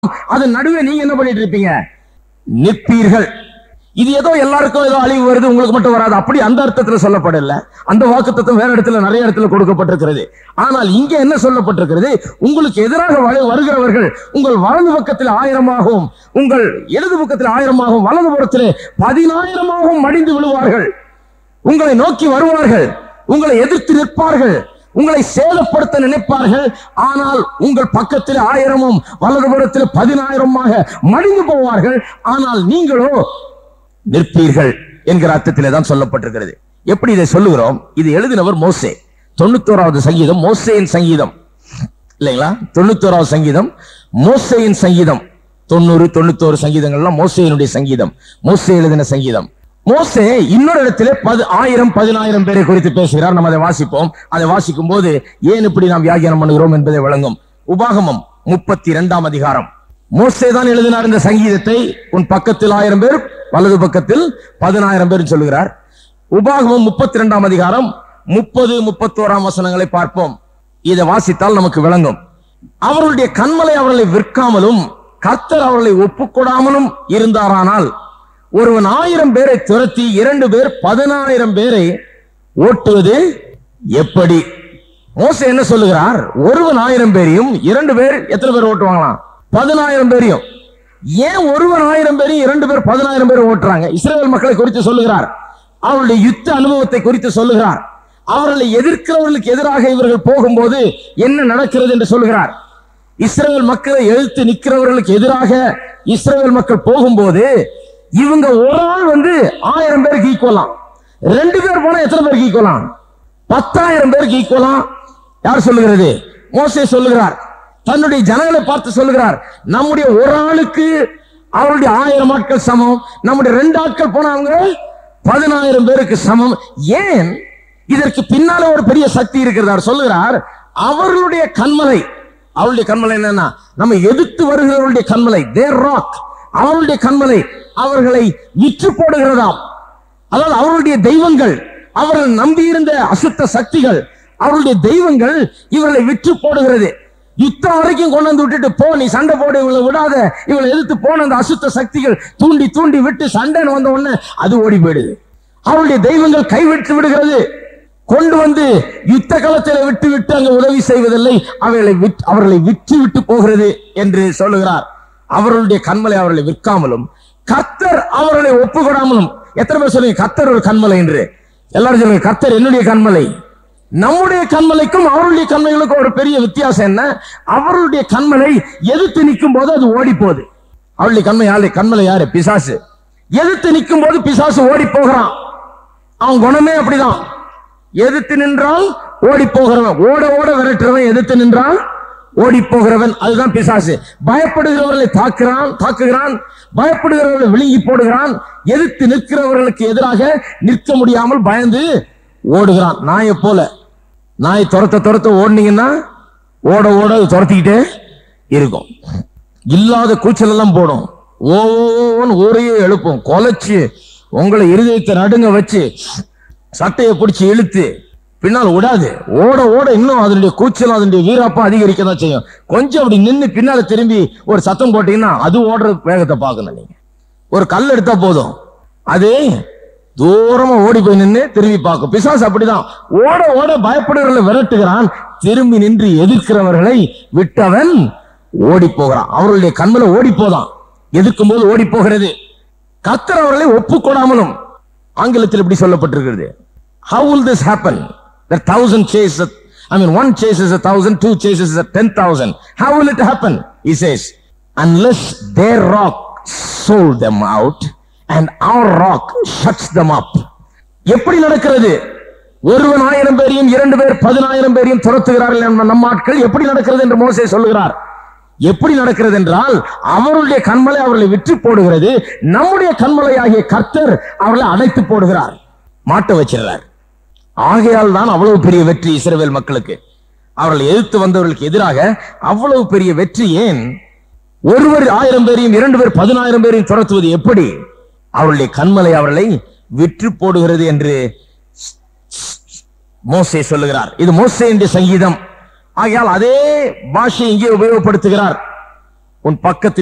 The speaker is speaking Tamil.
அது நடுவே நீங்க என்ன பண்ணிட்டு இருப்பீங்க நிற்பீர்கள் இது ஏதோ எல்லாருக்கும் ஏதோ அழிவு வருது உங்களுக்கு மட்டும் வராது அப்படி அந்த அர்த்தத்துல சொல்லப்படல அந்த வாக்குத்தத்தம் வேற இடத்துல நிறைய இடத்துல கொடுக்கப்பட்டிருக்கிறது ஆனால் இங்க என்ன சொல்லப்பட்டிருக்கிறது உங்களுக்கு எதிராக வரு- வருகிறவர்கள் உங்கள் வலது பக்கத்தில் ஆயிரமாகவும் உங்கள் இடது பக்கத்தில் ஆயிரமாகவும் வலது புறத்திலே பதினாயிரமாகவும் மடிந்து விழுவார்கள் உங்களை நோக்கி வருவார்கள் உங்களை எதிர்த்து நிற்பார்கள் உங்களை சேதப்படுத்த நினைப்பார்கள் ஆனால் உங்கள் பக்கத்தில் ஆயிரமும் வலதுபுறத்தில் பதினாயிரமாக மடிந்து போவார்கள் ஆனால் நீங்களோ நிற்பீர்கள் என்கிற அர்த்தத்திலே தான் சொல்லப்பட்டிருக்கிறது எப்படி இதை சொல்லுகிறோம் இது எழுதினவர் மோசே தொண்ணூத்தோராவது சங்கீதம் மோசேயின் சங்கீதம் இல்லைங்களா தொண்ணூத்தோராவது சங்கீதம் மோசேயின் சங்கீதம் தொண்ணூறு தொண்ணூத்தோரு சங்கீதங்கள்லாம் மோசேயினுடைய சங்கீதம் மோசே எழுதின சங்கீதம் மோசே இன்னொரு இடத்திலே பது ஆயிரம் பதினாயிரம் பேரை குறித்து பேசுகிறார் நம்ம அதை வாசிப்போம் அதை வாசிக்கும் போது ஏன் இப்படி நாம் வியாக்கியானம் பண்ணுகிறோம் என்பதை விளங்கும் உபாகமம் முப்பத்தி இரண்டாம் அதிகாரம் மோசே தான் எழுதினார் இந்த சங்கீதத்தை உன் பக்கத்தில் ஆயிரம் பேர் வலது பக்கத்தில் பதினாயிரம் பேர் சொல்லுகிறார் உபாகமம் முப்பத்தி இரண்டாம் அதிகாரம் முப்பது முப்பத்தோராம் வசனங்களை பார்ப்போம் இதை வாசித்தால் நமக்கு விளங்கும் அவர்களுடைய கண்மலை அவர்களை விற்காமலும் கர்த்தர் அவர்களை ஒப்புக்கொடாமலும் இருந்தாரானால் ஒருவன் ஆயிரம் பேரை துரத்தி இரண்டு பேர் பதினாயிரம் பேரை ஓட்டுவது எப்படி மோசே என்ன சொல்லுகிறார் ஒருவன் ஆயிரம் பேரையும் இரண்டு பேர் எத்தனை பேர் ஓட்டுவாங்களாம் பதினாயிரம் பேரையும் ஏன் ஒருவன் ஆயிரம் பேரையும் இரண்டு பேர் பதினாயிரம் பேர் ஓட்டுறாங்க இஸ்ரேல் மக்களை குறித்து சொல்லுகிறார் அவருடைய யுத்த அனுபவத்தை குறித்து சொல்லுகிறார் அவர்களை எதிர்க்கிறவர்களுக்கு எதிராக இவர்கள் போகும்போது என்ன நடக்கிறது என்று சொல்லுகிறார் இஸ்ரேல் மக்களை எழுத்து நிற்கிறவர்களுக்கு எதிராக இஸ்ரேல் மக்கள் போகும்போது இவங்க ஒரு ஆள் வந்து ஆயிரம் பேருக்கு ஈக்குவலாம் ரெண்டு பேர் போனா எத்தனை பேருக்கு ஈக்குவலாம் பத்தாயிரம் பேருக்கு ஈக்குவலாம் யார் சொல்லுகிறது மோசே சொல்லுகிறார் தன்னுடைய ஜனங்களை பார்த்து சொல்லுகிறார் நம்முடைய ஒரு ஆளுக்கு அவருடைய ஆயிரம் ஆட்கள் சமம் நம்முடைய ரெண்டு ஆட்கள் போனவங்க பதினாயிரம் பேருக்கு சமம் ஏன் இதற்கு பின்னால ஒரு பெரிய சக்தி இருக்கிறது அவர் சொல்லுகிறார் அவர்களுடைய கண்மலை அவருடைய கண்மலை என்னன்னா நம்ம எதிர்த்து வருகிறவருடைய கண்மலை தேர் ராக் அவருடைய கண்மலை அவர்களை விற்று போடுகிறதாம் அதாவது அவருடைய தெய்வங்கள் அவர்கள் நம்பியிருந்த அசுத்த சக்திகள் அவருடைய தெய்வங்கள் இவர்களை விற்று போடுகிறது யுத்தம் வரைக்கும் கொண்டு வந்து விட்டுட்டு போ நீ சண்டை போடு இவளை விடாத இவளை எதிர்த்து போன அந்த அசுத்த சக்திகள் தூண்டி தூண்டி விட்டு சண்டைன்னு வந்த உடனே அது ஓடி போயிடுது அவருடைய தெய்வங்கள் கைவிட்டு விடுகிறது கொண்டு வந்து யுத்த களத்தில் விட்டு விட்டு அங்க உதவி செய்வதில்லை அவர்களை விற்று அவர்களை விற்று விட்டு போகிறது என்று சொல்லுகிறார் அவர்களுடைய கண்மலை அவர்களை விற்காமலும் கர்த்தர் அவர்களை ஒப்புக்கொடாமலும் எத்தனை பேர் சொல்லுங்க கர்த்தர் ஒரு கண்மலை என்று எல்லாரும் சொல்லுங்க கர்த்தர் என்னுடைய கண்மலை நம்முடைய கண்மலைக்கும் அவருடைய கண்மலைகளுக்கும் ஒரு பெரிய வித்தியாசம் என்ன அவருடைய கண்மலை எதிர்த்து நிற்கும் போது அது ஓடி போகுது அவருடைய கண்மை யாரு கண்மலை யாரு பிசாசு எதிர்த்து நிற்கும் போது பிசாசு ஓடி போகிறான் அவன் குணமே அப்படிதான் எதிர்த்து நின்றால் ஓடி போகிறவன் ஓட ஓட விரட்டுறவன் எதிர்த்து நின்றால் ஓடி போகிறவன் அதுதான் பிசாசு பயப்படுகிறவர்களை தாக்குறான் தாக்குகிறான் பயப்படுகிறவர்களை விழுங்கி போடுகிறான் எதிர்த்து நிற்கிறவர்களுக்கு எதிராக நிற்க முடியாமல் பயந்து ஓடுகிறான் நாயை போல நாய் துரத்த துரத்த ஓடுனீங்கன்னா ஓட ஓட அது துரத்திக்கிட்டே இருக்கும் இல்லாத கூச்சல் எல்லாம் போடும் ஓன்னு ஊரையே எழுப்பும் கொலைச்சு உங்களை இருதயத்தை நடுங்க வச்சு சட்டையை பிடிச்சு இழுத்து பின்னால் விடாது ஓட ஓட இன்னும் அதனுடைய கூச்சலும் அதனுடைய வீராப்பம் அதிகரிக்க தான் செய்யும் கொஞ்சம் அப்படி நின்னு பின்னால திரும்பி ஒரு சத்தம் போட்டீங்கன்னா அது ஓடுற வேகத்தை பார்க்கணும் நீங்க ஒரு கல் எடுத்தா போதும் அது தூரமா ஓடி போய் நின்னு திரும்பி பார்க்கும் பிசாசு அப்படிதான் ஓட ஓட பயப்படுகிறவர்களை விரட்டுகிறான் திரும்பி நின்று எதிர்க்கிறவர்களை விட்டவன் ஓடி போகிறான் அவர்களுடைய கண்மல ஓடி போதான் எதிர்க்கும் போது ஓடி போகிறது கத்தர் அவர்களை ஒப்புக்கொடாமலும் ஆங்கிலத்தில் இப்படி சொல்லப்பட்டிருக்கிறது how will this happen the thousand chases I mean one chases a thousand two chases a ten thousand how will it happen he says unless their rock sold them out and our rock shuts them up எப்படி நடக்கிறது ஒருவன் ஆயிரம் பேரையும் இரண்டு பேர் பதினாயிரம் பேரையும் துரத்துகிறார்கள் என்ற நம்ம ஆட்கள் எப்படி நடக்கிறது என்று மோசே சொல்லுகிறார் எப்படி நடக்கிறது என்றால் அவருடைய கண்மலை அவர்களை விற்று போடுகிறது நம்முடைய கண்மலை ஆகிய கர்த்தர் அவர்களை அடைத்து போடுகிறார் மாட்ட வச்சிடுறார் ஆகையால் தான் அவ்வளவு பெரிய வெற்றி இஸ்ரவேல் மக்களுக்கு அவர்களை எதிர்த்து வந்தவர்களுக்கு எதிராக அவ்வளவு பெரிய வெற்றி ஏன் ஒருவர் ஆயிரம் பேரையும் இரண்டு பேர் பதினாயிரம் பேரையும் துரத்துவது எப்படி அவருடைய கண்மலை அவர்களை விற்று போடுகிறது என்று மோசே சொல்லுகிறார் இது மோசேயின் சங்கீதம் ஆகையால் அதே பாஷை இங்கே உபயோகப்படுத்துகிறார் உன் பக்கத்தில்